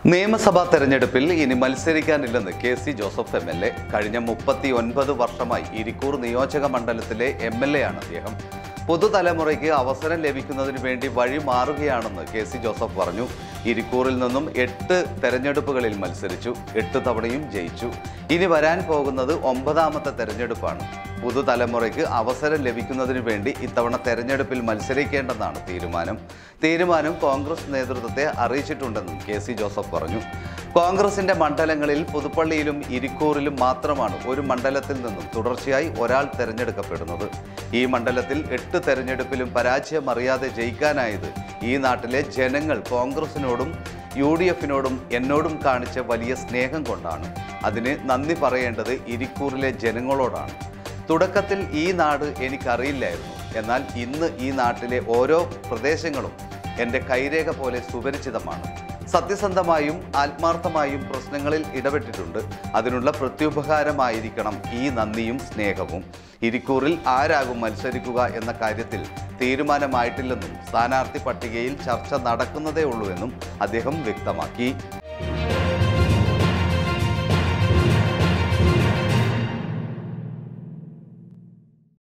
നിയമസഭാ തെരഞ്ഞെടുപ്പിൽ ഇനി മത്സരിക്കാനില്ലെന്ന് K C Joseph M L A കഴിഞ്ഞ മുപ്പത്തി ഒൻപത് വർഷമായി ഇരിക്കൂർ നിയോജക മണ്ഡലത്തിലെ എം എൽ എ ആണ് അദ്ദേഹം പുതുതലമുറയ്ക്ക് അവസരം ലഭിക്കുന്നതിന് വേണ്ടി വഴി മാറുകയാണെന്ന് കെ സി ജോസഫ് പറഞ്ഞു ഇരിക്കൂറിൽ നിന്നും എട്ട് തെരഞ്ഞെടുപ്പുകളിൽ മത്സരിച്ചു എട്ട് തവണയും ജയിച്ചു ഇനി വരാൻ പോകുന്നത് ഒമ്പതാമത്തെ തെരഞ്ഞെടുപ്പാണ് പുതുതലമുറയ്ക്ക് അവസരം ലഭിക്കുന്നതിന് വേണ്ടി ഇത്തവണ തെരഞ്ഞെടുപ്പിൽ മത്സരിക്കേണ്ടെന്നാണ് തീരുമാനം തീരുമാനം കോൺഗ്രസ് നേതൃത്വത്തെ അറിയിച്ചിട്ടുണ്ടെന്നും കെ സി ജോസഫ് പറഞ്ഞു കോൺഗ്രസിന്റെ മണ്ഡലങ്ങളിൽ പുതുപ്പള്ളിയിലും ഇരിക്കൂറിലും മാത്രമാണ് ഒരു മണ്ഡലത്തിൽ നിന്നും തുടർച്ചയായി ഒരാൾ തെരഞ്ഞെടുക്കപ്പെടുന്നത് ഈ മണ്ഡലത്തിൽ എട്ട് തെരഞ്ഞെടുപ്പിലും പരാജയം അറിയാതെ ജയിക്കാനായത് ഈ നാട്ടിലെ ജനങ്ങൾ കോൺഗ്രസിനോടും യു ഡി എഫിനോടും എന്നോടും കാണിച്ച വലിയ സ്നേഹം കൊണ്ടാണ് അതിന് നന്ദി പറയേണ്ടത് ഇരിക്കൂറിലെ ജനങ്ങളോടാണ് തുടക്കത്തിൽ ഈ നാട് എനിക്കറിയില്ലായിരുന്നു എന്നാൽ ഇന്ന് ഈ നാട്ടിലെ ഓരോ പ്രദേശങ്ങളും എൻ്റെ കൈരേഖ പോലെ സുപരിചിതമാണ് സത്യസന്ധമായും ആത്മാർത്ഥമായും പ്രശ്നങ്ങളിൽ ഇടപെട്ടിട്ടുണ്ട് അതിനുള്ള പ്രത്യുപകാരമായിരിക്കണം ഈ നന്ദിയും സ്നേഹവും ഇരിക്കൂറിൽ ആരാകും മത്സരിക്കുക എന്ന കാര്യത്തിൽ തീരുമാനമായിട്ടില്ലെന്നും സ്ഥാനാർത്ഥി പട്ടികയിൽ ചർച്ച നടക്കുന്നതേ ഉള്ളൂ എന്നും അദ്ദേഹം വ്യക്തമാക്കി